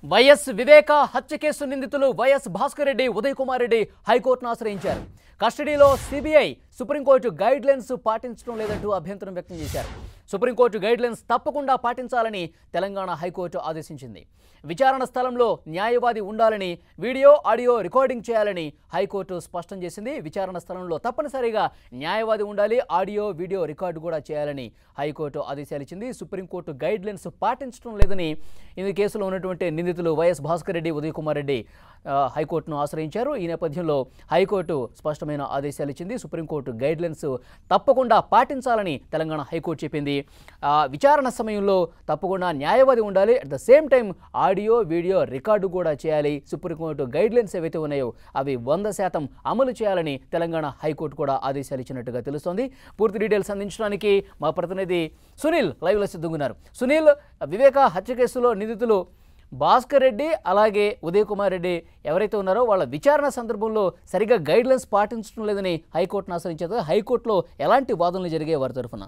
YS Viveka హత్య case నిందితులు YS Bhaskar Reddy Uday Kumar Reddy హైకోర్టును ఆశ్రయించారు కస్టడీలో సిబిఐ సుప్రీంకోర్టు గైడ్ లైన్స్ పాటించడం లేదంటూ అభ్యంతరం వ్యక్తం చేశారు సుప్రీంకోర్టు గైడ్ లైన్స్ తప్పకుండా పాటించాలని తెలంగాణ హైకోర్టు ఆదేశించింది విచారణ స్థలంలో న్యాయవాది ఉండాలని వీడియో ఆడియో రికార్డింగ్ చేయాలని హైకోర్టు స్పష్టం చేసింది విచారణ స్థలంలో తప్పనిసరిగా న్యాయవాది ఉండాలి ఆడియో వీడియో రికార్డు కూడా చేయాలని హైకోర్టు ఆదేశాలు ఇచ్చింది సుప్రీంకోర్టు గైడ్ లైన్స్ పాటించడం లేదని ఈ కేసులో ఉన్నటువంటి నిందితులు వైఎస్ భాస్కర్ రెడ్డి ఉదయ్ కుమార్ రెడ్డి ఆ, హైకోర్టును ఆశ్రయించారు ఈ నేపథ్యంలో హైకోర్టు స్పష్టమైన ఆదేశాలు ఇచ్చింది సుప్రీంకోర్టు గైడ్ లైన్స్ తప్పకుండా పాటించాలని తెలంగాణ హైకోర్టు చెప్పింది ఆ, విచారణ సమయంలో తప్పకుండా న్యాయవాది ఉండాలి at the same time audio video record కూడా చేయాలి సుప్రీంకోర్టు గైడ్ లైన్స్ ఏవైతే ఉన్నాయో అవి వంద శాతం అమలు చేయాలని తెలంగాణ హైకోర్టు కూడా ఆదేశాలు ఇచ్చినట్టుగా తెలుస్తోంది పూర్తి డీటెయిల్స్ అందించడానికి మా ప్రతినిధి సునీల్ లైవ్లో సిద్ధంగున్నారు సునీల్ వివేక హత్య కేసులో నిందితులు భాస్కర్ రెడ్డి అలాగే ఉదయ్ కుమార్ రెడ్డి ఎవరైతే ఉన్నారో వాళ్ళ విచారణ సందర్భంలో సరిగ్గా గైడ్ లైన్స్ పాటించడం లేదని హైకోర్టును ఆశ్రయించారు హైకోర్టులో ఎలాంటి వాదనలు జరిగాయి వారి తరఫున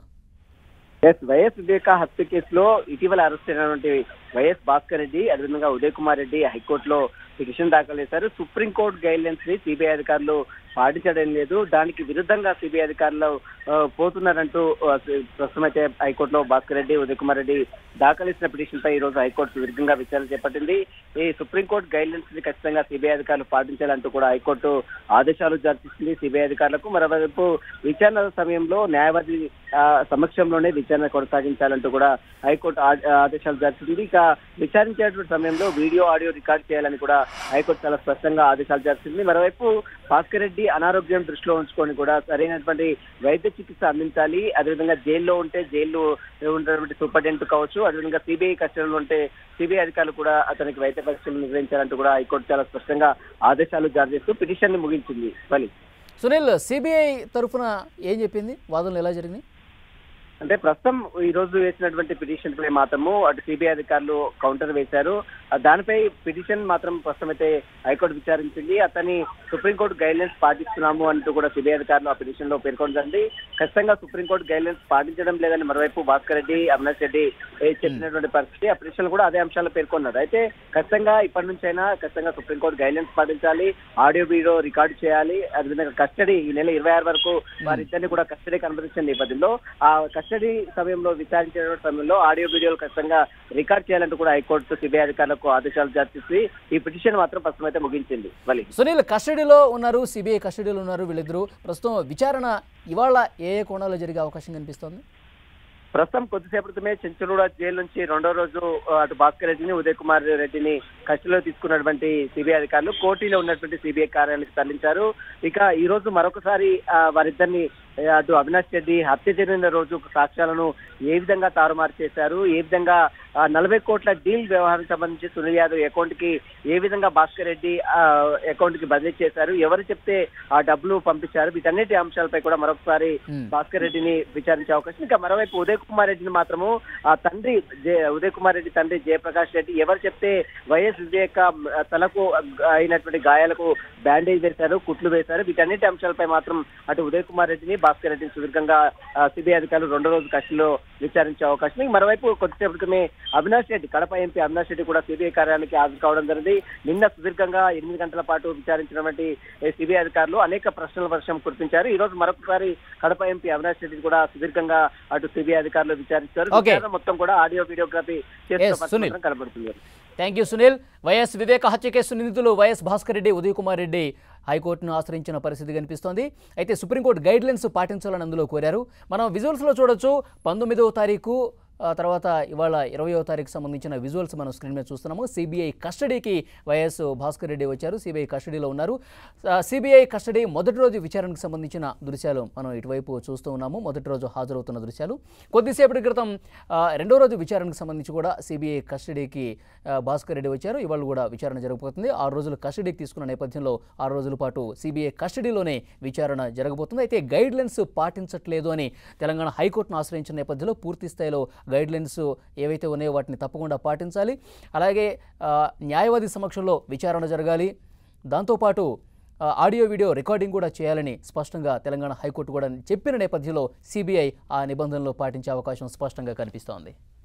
ఎస్ వైఎస్ వివేక హత్య కేసులో ఇటీవల అరెస్ట్ అయినటువంటి వైఎస్ భాస్కర్ రెడ్డి అదేవిధంగా ఉదయ్ కుమార్ రెడ్డి హైకోర్టులో పిటిషన్ దాఖలు చేశారు సుప్రీంకోర్టు గైడ్ లైన్స్ ని సిబిఐ అధికారులు పాటించడం లేదు దానికి విరుద్ధంగా సిబిఐ అధికారులు ఆ, పోతున్నారంటూ ఆ, ప్రస్తుతం అయితే హైకోర్టులో భాస్కర్ రెడ్డి ఉదయ్ కుమార్ రెడ్డి దాఖలు చేసిన పిటిషన్ పై ఈ రోజు హైకోర్టు సుదీర్ఘంగా విచారణ చేపట్టింది ఈ సుప్రీంకోర్టు గైడ్ లైన్స్ ని ఖచ్చితంగా సిబిఐ అధికారులు పాటించాలంటూ కూడా హైకోర్టు ఆదేశాలు జారీ చేసింది సిబిఐ అధికారులకు మరోవైపు విచారణ సమయంలో న్యాయవాది ఆ, సమక్షంలోనే విచారణ కొనసాగించాలంటూ కూడా హైకోర్టు ఆ- ఆదేశాలు జారీ చేసింది ఇక విచారించేటువంటి సమయంలో వీడియో ఆడియో రికార్డ్ చేయాలని కూడా హైకోర్టు చాలా స్పష్టంగా ఆదేశాలు జారీ చేసింది మరోవైపు భాస్కర్ రెడ్డి అనారోగ్యం దృష్టిలో ఉంచుకొని కూడా సరైనటువంటి వైద్య చికిత్స అందించాలి అదేవిధంగా జైల్లో ఉంటే జైల్లో ఉన్నటువంటి సూపరింటెండెంట్ కావచ్చు అదేవిధంగా సిబిఐ కస్టడీలో ఉంటే సిబిఐ అధికారులు కూడా అతనికి వైద్య పరీక్షలు నిర్వహించాలంటూ కూడా హైకోర్టు చాలా స్పష్టంగా ఆదేశాలు జారీ చేస్తూ పిటిషన్ ని ముగించింది బలి సునీల్ సిబిఐ తరఫున ఏం చెప్పింది వాదనలు ఎలా జరిగినాయి అంటే ప్రస్తుతం ఈ రోజు వేసినటువంటి పిటిషన్ పై మాత్రము అటు సిబిఐ అధికారులు కౌంటర్ వేశారు ఆ దానిపై పిటిషన్ మాత్రం ప్రస్తుతం అయితే హైకోర్టు విచారించింది అతని సుప్రీంకోర్టు గైడ్ లైన్స్ పాటిస్తున్నాము అంటూ కూడా సిబిఐ అధికారులు ఆ పిటిషన్ లో పేర్కొంటుంది ఖచ్చితంగా సుప్రీంకోర్టు గైడ్ లైన్స్ పాటించడం లేదని మరోవైపు భాస్కర్ రెడ్డి అవినాష్ రెడ్డి ఏ చెప్పినటువంటి పరిస్థితి ఆ పిటిషన్ కూడా అదే అంశాలు పేర్కొన్నారు అయితే ఖచ్చితంగా ఇప్పటి నుంచైనా ఖచ్చితంగా సుప్రీంకోర్టు గైడ్ లైన్స్ పాటించాలి ఆడియో వీడియో రికార్డు చేయాలి అదేవిధంగా కస్టడీ ఈ నెల ఇరవై ఆరు వరకు వారిద్దరిని కూడా కస్టడీకి అనుమతించిన నేపథ్యంలో ఆ కస్టడీ సమయంలో విచారించే సమయంలో ఆడియో వీడియోలు ఖచ్చితంగా రికార్డ్ చేయాలంటూ కూడా హైకోర్టు సిబిఐ అధికారులకు ఆదేశాలు జారీ చేసి ఈ పిటిషన్ మాత్రం ప్రస్తుతం అయితే ముగించింది బలి సునీల్ కస్టడీలో ఉన్నారు సిబిఐ కస్టడీలో ఉన్నారు వీళ్ళిద్దరూ ప్రస్తుతం విచారణ ఇవాళ ఏ ఏ కోణాల్లో జరిగే అవకాశం కనిపిస్తోంది ప్రస్తుతం కొద్దిసేపు క్రితమే చెంచులూడ జైలు నుంచి రెండో రోజు ఆ, అటు భాస్కర్ రెడ్డిని ఉదయ్ కుమార్ రెడ్డిని కస్టడీలో తీసుకున్నటువంటి సిబిఐ అధికారులు కోటిలో ఉన్నటువంటి సిబిఐ కార్యాలయానికి తరలించారు ఇక ఈ రోజు మరొకసారి ఆ, వారిద్దరిని ఆ, అటు అవినాష్ రెడ్డి హత్య జరిగిన రోజు సాక్ష్యాలను ఏ విధంగా తారుమారు చేశారు ఏ విధంగా ఆ, నలభై కోట్ల డీల్ వ్యవహారం సంబంధించి సునీల్ యాదవ్ అకౌంట్ కి ఏ విధంగా భాస్కర్ రెడ్డి అకౌంట్ కి బదిలీ చేశారు ఎవరు చెప్తే ఆ డబ్బులు పంపించారు వీటన్నిటి అంశాలపై కూడా మరొకసారి Hmm. భాస్కర్ రెడ్డిని విచారించే అవకాశం ఇంకా మరోవైపు ఉదయ్ కుమార్ రెడ్డిని మాత్రము ఆ తండ్రి జే- ఉదయ్ కుమార్ రెడ్డి తండ్రి జయప్రకాష్ రెడ్డి ఎవరు చెప్తే వైఎస్ వివేక ఆ, తలకు అయినటువంటి గాయాలకు బ్యాండేజ్ వేశారు కుట్లు వేశారు వీటన్నిటి అంశాలపై మాత్రం అటు ఉదయ్ కుమార్ రెడ్డిని భాస్కర్ రెడ్డిని సుదీర్ఘంగా సిబిఐ అధికారులు రెండో రోజు కస్టడీలో విచారించే అవకాశం ఉంది. మరోవైపు కొద్దిసేపు క్రితమే అవినాష్ రెడ్డి కడప ఎంపీ అవినాష్ రెడ్డి కూడా సిబిఐ కార్యాలయానికి హాజరు కావడం జరిగింది నిన్న సుదీర్ఘంగా ఎనిమిది గంటల పాటు విచారించినటువంటి సిబిఐ అధికారులు అనేక ప్రశ్నల వర్షం కురిపించారు ఈ రోజు మరొకసారి కడప ఎంపీ అవినాష్ రెడ్డి కూడా సుదీర్ఘంగా అటు సిబిఐ అధికారులు విచారించారు Okay. విచారణ మొత్తం కూడా ఆడియో వీడియోగ్రఫీ Yes, చేస్తున్న సునీల్. పరిస్థితి కనబడుతుంది thank you Sunil YS Viveka హత్య కేసు నిందితులు వైఎస్ భాస్కర్ రెడ్డి ఉదయ్ కుమార్ రెడ్డి హైకోర్టును ఆశ్రయించిన పరిస్థితి కనిపిస్తోంది అయితే సుప్రీంకోర్టు గైడ్ లైన్స్ పాటించాలని అందులో కోరారు మనం విజువల్స్లో చూడొచ్చు పంతొమ్మిదవ తారీఖు ఆ తర్వాత ఇవాళ ఇరవయో తారీఖు సంబంధించిన విజువల్స్ మనం స్క్రీన్ మీద చూస్తున్నాము సిబిఐ కస్టడీకి వైఎస్ భాస్కర్ రెడ్డి వచ్చారు సిబిఐ కస్టడీలో ఉన్నారు సిబిఐ కస్టడీ మొదటి రోజు విచారణకు సంబంధించిన దృశ్యాలు మనం ఇటువైపు చూస్తూ ఉన్నాము మొదటి రోజు హాజరవుతున్న దృశ్యాలు కొద్దిసేపటి క్రితం ఆ, రెండో రోజు విచారణకు సంబంధించి కూడా సిబిఐ కస్టడీకి ఆ, భాస్కర్ రెడ్డి వచ్చారు ఇవాళ కూడా విచారణ జరగబోతుంది ఆరు రోజులు కస్టడీకి తీసుకున్న నేపథ్యంలో ఆరు రోజుల పాటు సిబిఐ కస్టడీలోనే విచారణ జరగబోతుంది అయితే గైడ్ లైన్స్ పాటించట్లేదు అని తెలంగాణ హైకోర్టును ఆశ్రయించిన నేపథ్యంలో పూర్తి స్థాయిలో గైడ్ లైన్స్ ఏవైతే ఉన్నాయో వాటిని తప్పకుండా పాటించాలి అలాగే ఆ, న్యాయవాది సమక్షంలో విచారణ జరగాలి దాంతోపాటు ఆ, ఆడియో వీడియో రికార్డింగ్ కూడా చేయాలని స్పష్టంగా తెలంగాణ హైకోర్టు కూడా చెప్పిన నేపథ్యంలో సిబిఐ ఆ నిబంధనలు పాటించే అవకాశం స్పష్టంగా కనిపిస్తోంది